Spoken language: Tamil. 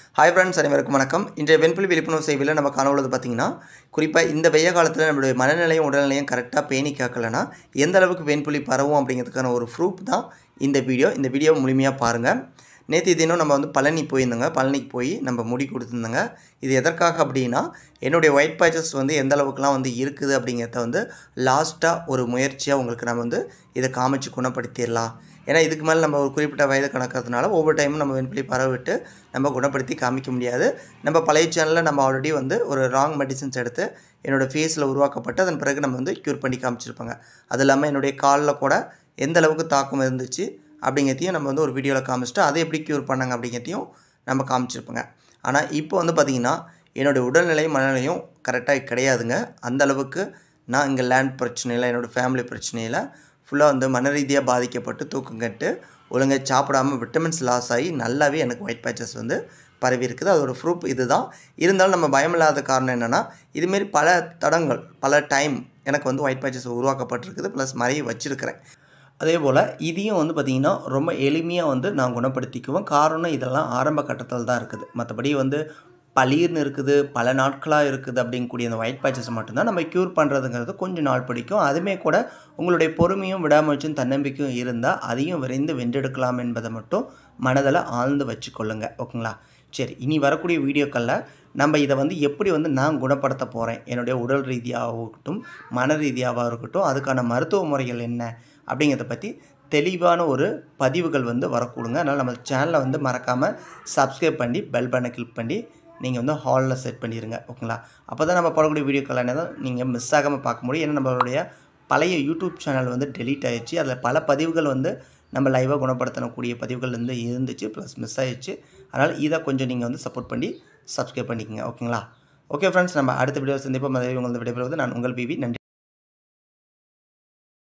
ஹாய் ஃப்ரெண்ட்ஸ் அனைவருக்கும் வணக்கம் இன்றைய வெண்புலி விழிப்புணர்வு செய்தியில் நம்ம காண உள்ளது பார்த்திங்கன்னா குறிப்பாக இந்த வெய்ய காலத்தில் நம்மளுடைய மனநிலையும் உடல்நிலையும் கரெக்டாக பேணி காக்கலைன்னா எந்த அளவுக்கு வெண்புலி பரவும் அப்படிங்கிறதுக்கான ஒரு ப்ரூஃப் தான் இந்த வீடியோ இந்த வீடியோ முழுமையாக பாருங்கள் நேற்று தினம் நம்ம வந்து பழனி போயிருந்தோங்க பழனிக்கு போய் நம்ம முடி கொடுத்துருந்தோங்க இது எதற்காக அப்படின்னா என்னுடைய ஒயிட் பேச்சஸ் வந்து எந்த அளவுக்குலாம் வந்து இருக்குது அப்படிங்கிறத வந்து லாஸ்ட்டாக ஒரு முயற்சியாக உங்களுக்கு நம்ம வந்து இதை காமிச்சு குணப்படுத்திடலாம் ஏன்னா இதுக்கு மேலே நம்ம ஒரு குறிப்பிட்ட வயது கணக்கிறதுனால ஒவ்வொரு டைமும் நம்ம வெண்புலி பரவிட்டு நம்ம குணப்படுத்தி காமிக்க முடியாது நம்ம பழைய சேனலில் நம்ம ஆல்ரெடி வந்து ஒரு ராங் மெடிசின்ஸ் எடுத்து என்னோடய ஃபேஸில் உருவாக்கப்பட்டு அதன் பிறகு நம்ம வந்து க்யூர் பண்ணி காமிச்சிருப்பாங்க அது இல்லாமல் என்னுடைய காலில் கூட எந்த அளவுக்கு தாக்கம் இருந்துச்சு அப்படிங்கிறதையும் நம்ம வந்து ஒரு வீடியோவில் காமிச்சிட்டு அதை எப்படி க்யூர் பண்ணாங்க அப்படிங்கிறதையும் நம்ம காமிச்சிருப்போங்க ஆனால் இப்போ வந்து பார்த்திங்கன்னா என்னுடைய உடல்நிலை மனநிலையும் கரெக்டாக கிடையாதுங்க அந்த அளவுக்கு நான் இங்கே லேண்ட் பிரச்சனையில் என்னோடய ஃபேமிலி பிரச்சனையில் ஃபுல்லாக வந்து மன ரீதியாக பாதிக்கப்பட்டு தூக்கம் கட்டு ஒழுங்காக சாப்பிடாமல் விட்டமின்ஸ் லாஸ் ஆகி நல்லாவே எனக்கு ஒயிட் பேச்சஸ் வந்து பரவி இருக்குது அதோட ப்ரூஃப் இது தான் இருந்தாலும் நம்ம பயமில்லாத காரணம் என்னென்னா இதுமாரி பல தடங்கள் பல டைம் எனக்கு வந்து ஒயிட் பேச்சஸ் உருவாக்கப்பட்டிருக்குது ப்ளஸ் மறைய வச்சுருக்கிறேன் அதே போல் இதையும் வந்து பார்த்திங்கன்னா ரொம்ப எளிமையாக வந்து நான் குணப்படுத்திக்குவேன் காரணம் இதெல்லாம் ஆரம்ப கட்டத்தில் தான் இருக்குது மற்றபடி வந்து பளீர்னு இருக்குது பல நாட்களாக இருக்குது அப்படிங்கக்கூடிய அந்த ஒயிட் பேச்சஸ் மட்டும்தான் நம்ம க்யூர் பண்ணுறதுங்கிறது கொஞ்சம் நாள் பிடிக்கும் அதுவுமே கூட உங்களுடைய பொறுமையும் விடாமுயற்சியும் தன்னம்பிக்கையும் இருந்தால் அதையும் விரைந்து வென்றெடுக்கலாம் என்பதை மட்டும் மனதில் ஆழ்ந்து வச்சுக்கொள்ளுங்க ஓகேங்களா சரி இனி வரக்கூடிய வீடியோக்களில் நம்ம இதை வந்து எப்படி வந்து நான் குணப்படுத்த போகிறேன் என்னுடைய உடல் ரீதியாகவும் இருக்கட்டும் மன ரீதியாகவும் இருக்கட்டும் அதுக்கான மருத்துவ முறைகள் என்ன அப்படிங்கிறத பற்றி தெளிவான ஒரு பதிவுகள் வந்து வரக்கூடுங்க அதனால் நம்ம சேனலை வந்து மறக்காமல் சப்ஸ்கிரைப் பண்ணி பெல் பட்டனை கிளிக் பண்ணி நீங்கள் வந்து ஹாலில் செட் பண்ணிடுங்க ஓகேங்களா அப்போ தான் நம்ம போடக்கூடிய வீடியோக்கள் என்ன தான் நீங்கள் மிஸ் ஆகாமல் பார்க்க முடியும் ஏன்னா நம்மளுடைய பழைய யூடியூப் சேனல் வந்து டெலீட் ஆயிடுச்சு அதில் பல பதிவுகள் வந்து நம்ம லைவாக குணப்படுத்தக்கூடிய பதிவுகள் வந்து இருந்துச்சு ப்ளஸ் மிஸ் ஆயிடுச்சு அதனால் இதை கொஞ்சம் நீங்கள் வந்து சப்போர்ட் பண்ணி சப்ஸ்கிரைப் பண்ணிக்கோங்க ஓகேங்களா ஓகே ஃப்ரெண்ட்ஸ் நம்ம அடுத்த வீடியோ சந்திப்போம் அதை உங்களது விடைபெறுவது நான் உங்கள் பிவி நன்றி